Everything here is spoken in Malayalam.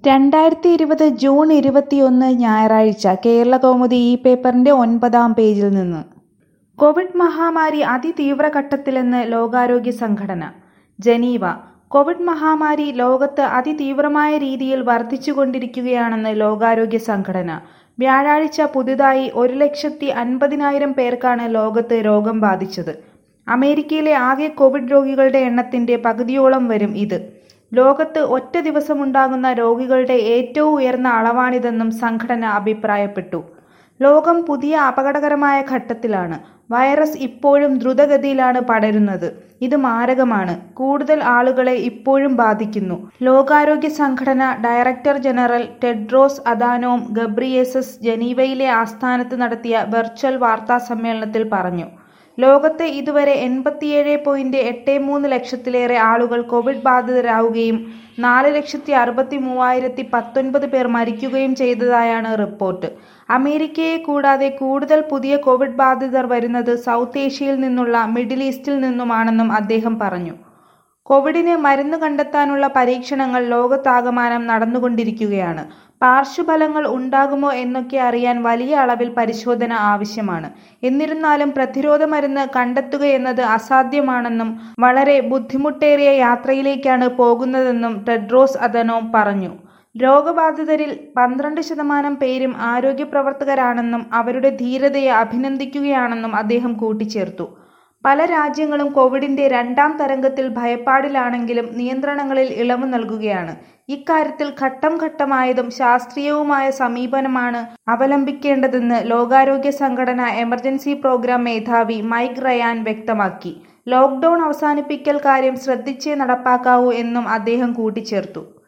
രണ്ടായിരത്തി ഇരുപത് ജൂൺ ഇരുപത്തിയൊന്ന് ഞായറാഴ്ച കേരളകൗമുദി ഈ പേപ്പറിന്റെ ഒൻപതാം പേജിൽ നിന്ന് കോവിഡ് മഹാമാരി അതിതീവ്ര ഘട്ടത്തിലെന്ന് ലോകാരോഗ്യ സംഘടന ജനീവ കോവിഡ് മഹാമാരി ലോകത്ത് അതിതീവ്രമായ രീതിയിൽ വർദ്ധിച്ചുകൊണ്ടിരിക്കുകയാണെന്ന് ലോകാരോഗ്യ സംഘടന വ്യാഴാഴ്ച പുതുതായി ഒരു ലക്ഷത്തി അൻപതിനായിരം പേർക്കാണ് ലോകത്ത് രോഗം ബാധിച്ചത് അമേരിക്കയിലെ ആകെ കോവിഡ് രോഗികളുടെ എണ്ണത്തിന്റെ പകുതിയോളം വരും ഇത് ലോകത്ത് ഒറ്റ ദിവസമുണ്ടാകുന്ന രോഗികളുടെ ഏറ്റവും ഉയർന്ന അളവാണിതെന്നും സംഘടന അഭിപ്രായപ്പെട്ടു ലോകം പുതിയ അപകടകരമായ ഘട്ടത്തിലാണ് വൈറസ് ഇപ്പോഴും ദ്രുതഗതിയിലാണ് പടരുന്നത് ഇത് മാരകമാണ് കൂടുതൽ ആളുകളെ ഇപ്പോഴും ബാധിക്കുന്നു ലോകാരോഗ്യ സംഘടന director general Tedros Adhanom Ghebreyesus ജനീവയിലെ ആസ്ഥാനത്ത് നടത്തിയ വെർച്വൽ വാർത്താ സമ്മേളനത്തിൽ പറഞ്ഞു ലോകത്ത് ഇതുവരെ എൺപത്തിയേഴ് പോയിന്റ് എട്ട് മൂന്ന് ലക്ഷത്തിലേറെ ആളുകൾ കോവിഡ് ബാധിതരാവുകയും നാല് ലക്ഷത്തി അറുപത്തി മൂവായിരത്തി പത്തൊൻപത് പേർ മരിക്കുകയും ചെയ്തതായാണ് റിപ്പോർട്ട് അമേരിക്കയെ കൂടാതെ കൂടുതൽ പുതിയ കോവിഡ് ബാധിതർ വരുന്നത് സൗത്ത് ഏഷ്യയിൽ നിന്നുള്ള മിഡിൽ ഈസ്റ്റിൽ നിന്നുമാണെന്നും അദ്ദേഹം പറഞ്ഞു കോവിഡിന് മരുന്ന് കണ്ടെത്താനുള്ള പരീക്ഷണങ്ങൾ ലോകത്താകമാനം നടന്നുകൊണ്ടിരിക്കുകയാണ് പാർശ്വഫലങ്ങൾ ഉണ്ടാകുമോ എന്നൊക്കെ അറിയാൻ വലിയ അളവിൽ പരിശോധന ആവശ്യമാണ് എന്നിരുന്നാലും പ്രതിരോധ മരുന്ന് കണ്ടെത്തുകയെന്നത് അസാധ്യമാണെന്നും വളരെ ബുദ്ധിമുട്ടേറിയ യാത്രയിലേക്കാണ് പോകുന്നതെന്നും ടെഡ്രോസ് അദനോം പറഞ്ഞു രോഗബാധിതരിൽ പന്ത്രണ്ട് ശതമാനം പേരും ആരോഗ്യ പ്രവർത്തകരാണെന്നും അവരുടെ ധീരതയെ അഭിനന്ദിക്കുകയാണെന്നും അദ്ദേഹം കൂട്ടിച്ചേർത്തു പല രാജ്യങ്ങളും കോവിഡിന്റെ രണ്ടാം തരംഗത്തിൽ ഭയപ്പാടിലാണെങ്കിലും നിയന്ത്രണങ്ങളിൽ ഇളവ് നൽകുകയാണ് ഇക്കാര്യത്തിൽ ഘട്ടം ഘട്ടമായതും ശാസ്ത്രീയവുമായ സമീപനമാണ് അവലംബിക്കേണ്ടതെന്ന് ലോകാരോഗ്യ സംഘടന എമർജൻസി പ്രോഗ്രാം മേധാവി മൈക്ക് റയാൻ വ്യക്തമാക്കി ലോക്ക്ഡൌൺ അവസാനിപ്പിക്കൽ കാര്യം ശ്രദ്ധിച്ചേ നടപ്പാക്കാവൂ എന്നും അദ്ദേഹം കൂട്ടിച്ചേർത്തു